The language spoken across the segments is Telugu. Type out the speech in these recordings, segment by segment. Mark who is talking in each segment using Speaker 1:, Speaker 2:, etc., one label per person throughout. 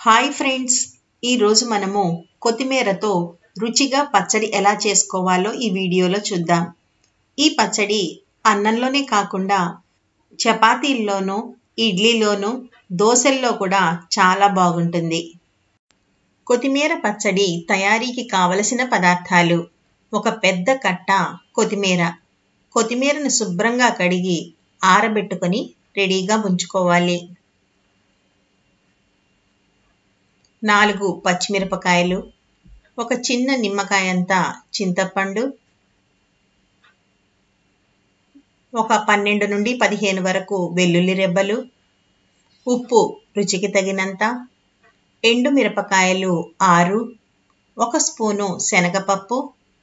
Speaker 1: హాయ్ ఫ్రెండ్స్ ఈరోజు మనము కొత్తిమీరతో రుచిగా పచ్చడి ఎలా చేసుకోవాలో ఈ వీడియోలో చూద్దాం ఈ పచ్చడి అన్నంలోనే కాకుండా చపాతీల్లోనూ ఇడ్లీలోనూ దోశల్లో కూడా చాలా బాగుంటుంది కొత్తిమీర పచ్చడి తయారీకి కావలసిన పదార్థాలు ఒక పెద్ద కట్ట కొత్తిమీర కొత్తిమీరను శుభ్రంగా కడిగి ఆరబెట్టుకొని రెడీగా ఉంచుకోవాలి నాలుగు పచ్చిమిరపకాయలు ఒక చిన్న నిమ్మకాయంత చింతపండు ఒక పన్నెండు నుండి పదిహేను వరకు వెల్లుల్లి రెబ్బలు ఉప్పు రుచికి తగినంత ఎండు మిరపకాయలు ఆరు ఒక స్పూను శనగపప్పు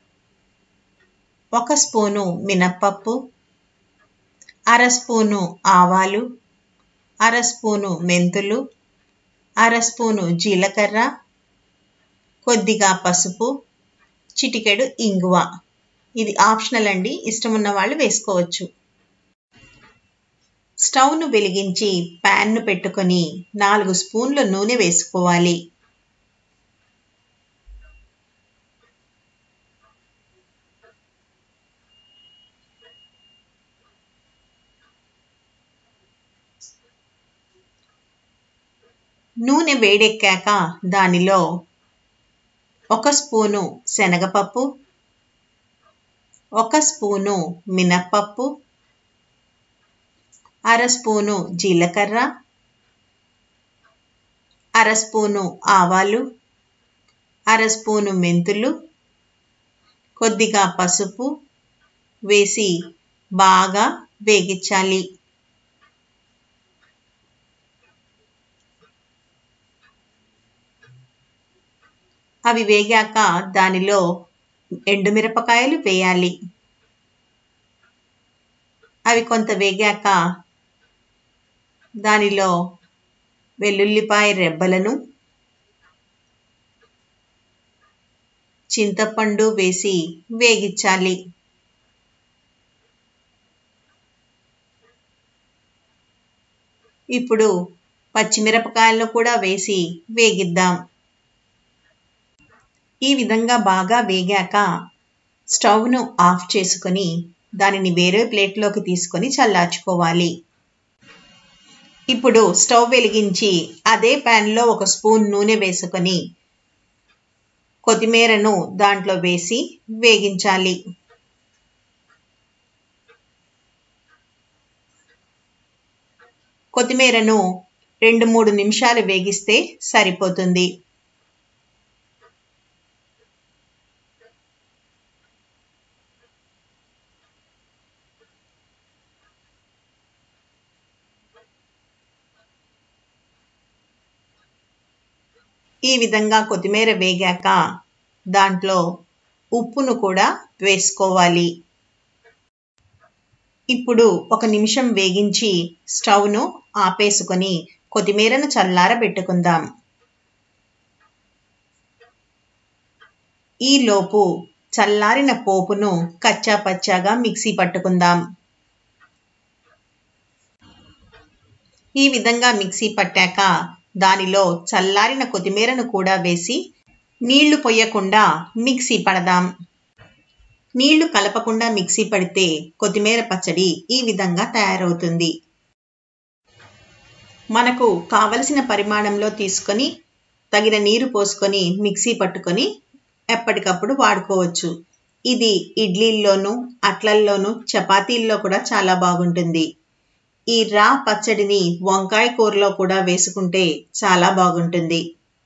Speaker 1: ఒక స్పూను మినప్పప్పు అర స్పూను ఆవాలు అర స్పూను మెంతులు అర స్పూను జీలకర్ర కొద్దిగా పసుపు చిటికెడు ఇంగువ ఇది ఆప్షనల్ అండి ఇష్టం ఉన్న వాళ్ళు వేసుకోవచ్చు స్టవ్ను వెలిగించి ప్యాన్ను పెట్టుకొని నాలుగు స్పూన్ల నూనె వేసుకోవాలి నూనె వేడెక్కాక దానిలో ఒక స్పూను శనగపప్పు ఒక స్పూను మినప్పప్పు అర స్పూను జీలకర్ర అర స్పూను ఆవాలు అర స్పూను మెంతులు కొద్దిగా పసుపు వేసి బాగా వేగించాలి అవి వేగాక దానిలో ఎండుమిరపకాయలు వేయాలి అవి కొంత వేగాక దానిలో వెల్లుల్లిపాయ రెబ్బలను చింతపండు వేసి వేగించాలి ఇప్పుడు పచ్చిమిరపకాయలను కూడా వేసి వేగిద్దాం ఈ విధంగా బాగా వేగాక స్టవ్ను ఆఫ్ చేసుకొని దానిని వేరే ప్లేట్లోకి తీసుకొని చల్లార్చుకోవాలి ఇప్పుడు స్టవ్ వెలిగించి అదే ప్యాన్లో ఒక స్పూన్ నూనె వేసుకొని కొత్తిమీరను దాంట్లో వేసి వేగించాలి కొత్తిమీరను రెండు మూడు నిమిషాలు వేగిస్తే సరిపోతుంది ఈ విధంగా కొత్తిమీర వేగాక దాంట్లో ఉప్పును కూడా వేసుకోవాలి ఇప్పుడు ఒక నిమిషం వేగించి స్టవ్ను ఆపేసుకొని కొత్తిమీరను చల్లారబెట్టుకుందాం ఈలోపు చల్లారిన పోపును కచ్చా పచ్చాగా మిక్సీ పట్టుకుందాం ఈ విధంగా మిక్సీ పట్టాక దానిలో చల్లారిన కొత్తిమీరను కూడా వేసి నీళ్లు పొయ్యకుండా మిక్సీ పడదాం నీళ్లు కలపకుండా మిక్సీ పడితే కొత్తిమీర పచ్చడి ఈ విధంగా తయారవుతుంది మనకు కావలసిన పరిమాణంలో తీసుకొని తగిన నీరు పోసుకొని మిక్సీ పట్టుకొని ఎప్పటికప్పుడు వాడుకోవచ్చు ఇది ఇడ్లీల్లోనూ అట్లల్లోనూ చపాతీల్లో కూడా చాలా బాగుంటుంది ఈ రా పచ్చడిని వంకాయ కూరలో కూడా వేసుకుంటే చాలా బాగుంటుంది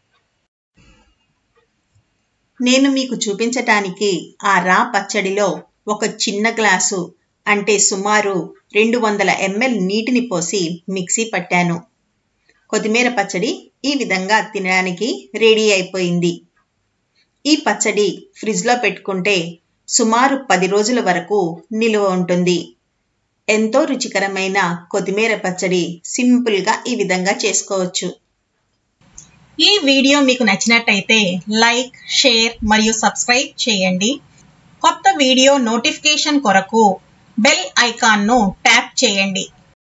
Speaker 1: నేను మీకు చూపించటానికి ఆ రా పచ్చడిలో ఒక చిన్న గ్లాసు అంటే సుమారు రెండు వందల ఎంఎల్ నీటిని పోసి మిక్సీ పట్టాను కొత్తిమీర పచ్చడి ఈ విధంగా తినడానికి రెడీ అయిపోయింది ఈ పచ్చడి ఫ్రిడ్జ్లో పెట్టుకుంటే సుమారు పది రోజుల వరకు నిలువ ఉంటుంది ఎంతో రుచికరమైన కొత్తిమీర పచ్చడి సింపుల్గా ఈ విధంగా చేసుకోవచ్చు ఈ వీడియో మీకు నచ్చినట్టయితే లైక్ షేర్ మరియు సబ్స్క్రైబ్ చేయండి కొత్త వీడియో నోటిఫికేషన్ కొరకు బెల్ ఐకాన్ను ట్యాప్ చేయండి